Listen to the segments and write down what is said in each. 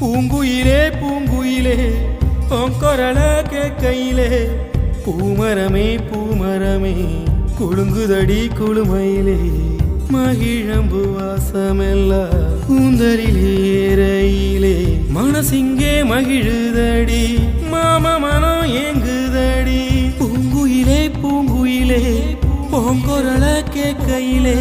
பூங்குயிலே பூங்குயிலே பொங்கொரல கேக்கையிலே பூமரமே பூமரமே குலுங்குதடி குளுமையிலே மகிழம்பு வாசமெல்லாம் கூந்தலிலே ஏறையிலே மனசிங்கே மகிழுதடி மாம மனம் ஏங்குதடி பூங்குயிலே பூங்குயிலே பொங்கொரல கேக்கையிலே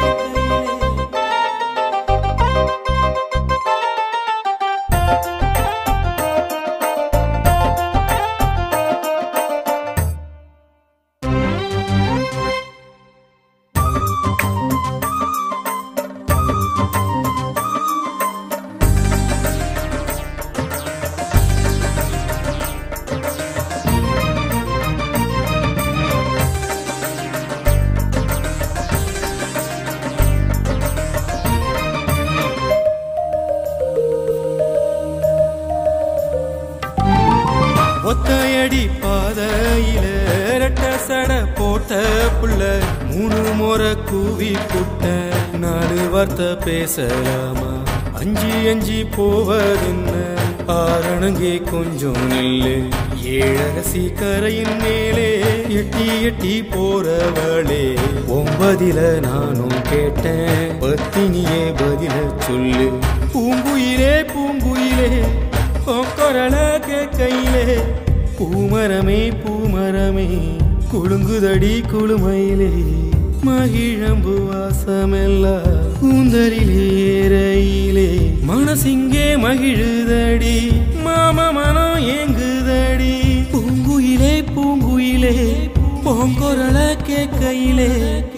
ஒத்தையடி பாதையில ரெட்ட சட போட்ட புள்ள மூணு முறை கூவி புட்ட நாலு வார்த்தை பேசலாமா அஞ்சி அஞ்சி போவதென்ன ஆரணங்கே கொஞ்சம் நில்லு ஏழரசி கரையின் மேலே எட்டி எட்டி போறவளே ஒன்பதில நானும் கேட்டேன் பத்தினியே பதில சொல்லு பூங்குயிலே பூங்குயிலே கொக்கரல கேக்கையிலே பூமரமே பூமரமே குலுங்குதடி குளுமையிலே மகிழம்பு வாசமெல்லாம் கூந்தலிலே ஏறையிலே மனசிங்கே மகிழுதடி மாம மனம் ஏங்குதடி பூங்குயிலே பூங்குயிலே பொங்கொரல கேக்கையிலே